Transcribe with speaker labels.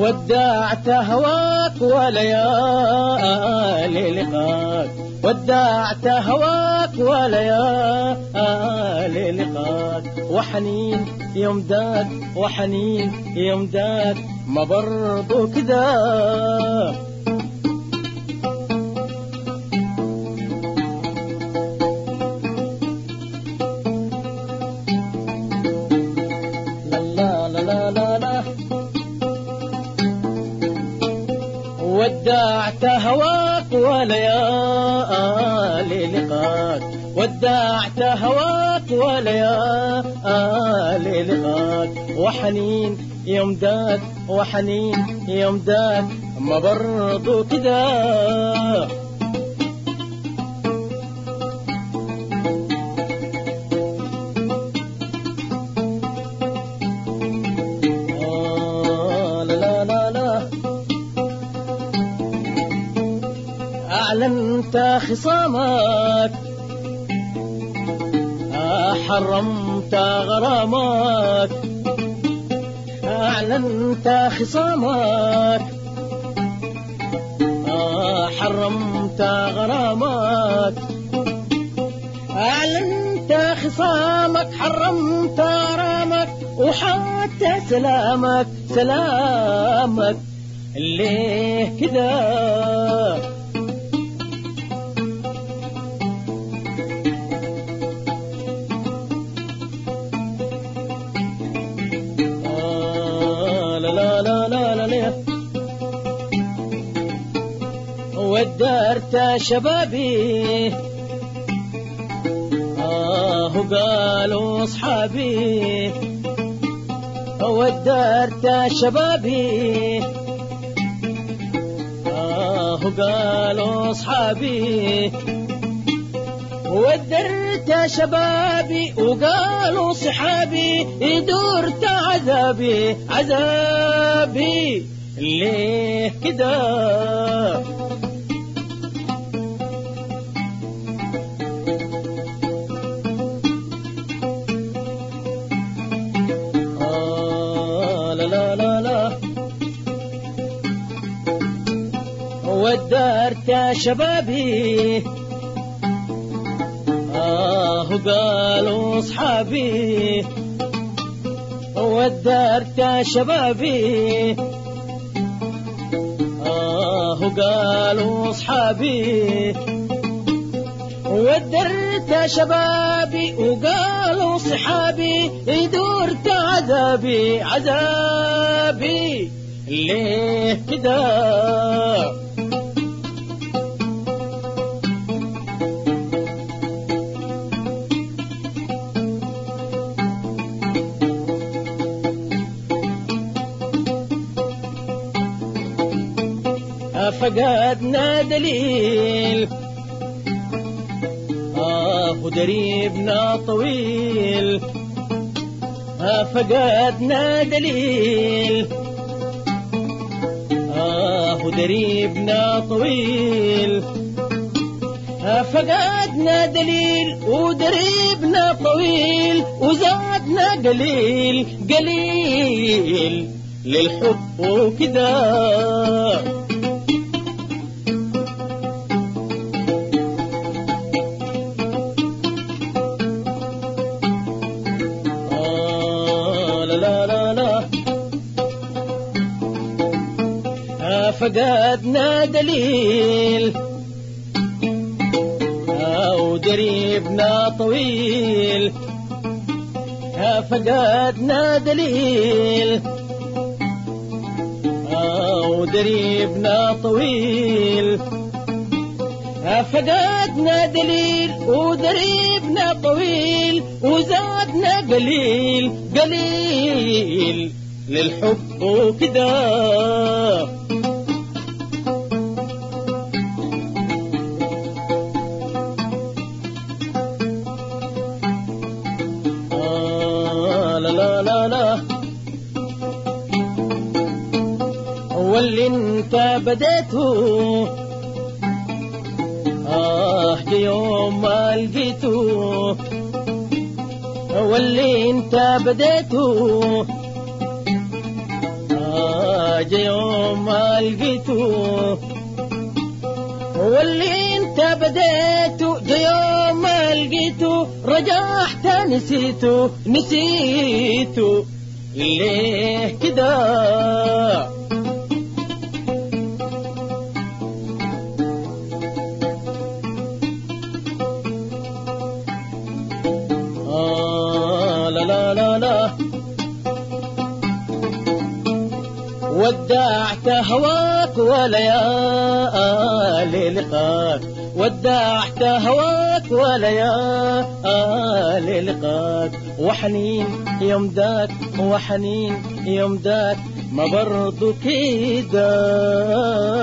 Speaker 1: ودعت هواك وليالي لقاك ودعت هواك وليالي لقاك وحنين يوم داك وحنين يوم داك ما برضو كذا لا لا لا لا لا ودعت هواك وليالي لقاك ودعت هواك وليالي لقاك وحنين يوم داك وحنين يوم داك ما برضو كده آه لا لا لا لا أعلنت خصامك آه حرمت غرامك أعلنت خصامك آه حرمت غرامك أعلنت خصامك حرمت غرامك وحتى سلامك سلامك ليه كذا آه لا لا لا لا لا لا ودرت شبابي آه قالوا أصحابي ودرت شبابي آه قالوا أصحابي ودرت شبابي وقالوا صحابي دورت عذابي عذابي ليه كده آه لا لا لا لا ودرت شبابي آه قالوا أصحابي ودرت شبابي آه قالوا أصحابي ودرت شبابي وقالوا صحابي دورت عذابي عذابي ليه كده فقدنا دليل آه ودريبنا طويل آه فقدنا دليل آه ودريبنا طويل آه فقدنا دليل ودريبنا طويل وزادنا قليل قليل للحب وكذا آه لا لا لا لا آه فقدنا دليل آه ودريبنا طويل آه فقدنا دليل آه ودريبنا طويل آه فقدنا دليل ودريبنا طويل وزادنا قليل قليل للحب وكذا آه لا لا لا لا واللي انت بديته آه دي يوم ما لقيته واللي انت بديته آه جا يوم ما لقيته واللي انت بديته جا يوم ما لقيته رجعت نسيته نسيته ليه كده آه لا لا لا لا ودعت هواك وليالي لقاك ودعت هواك وليالي لقاك وحنين يوم ذاك وحنين يوم ذاك ما برضو كده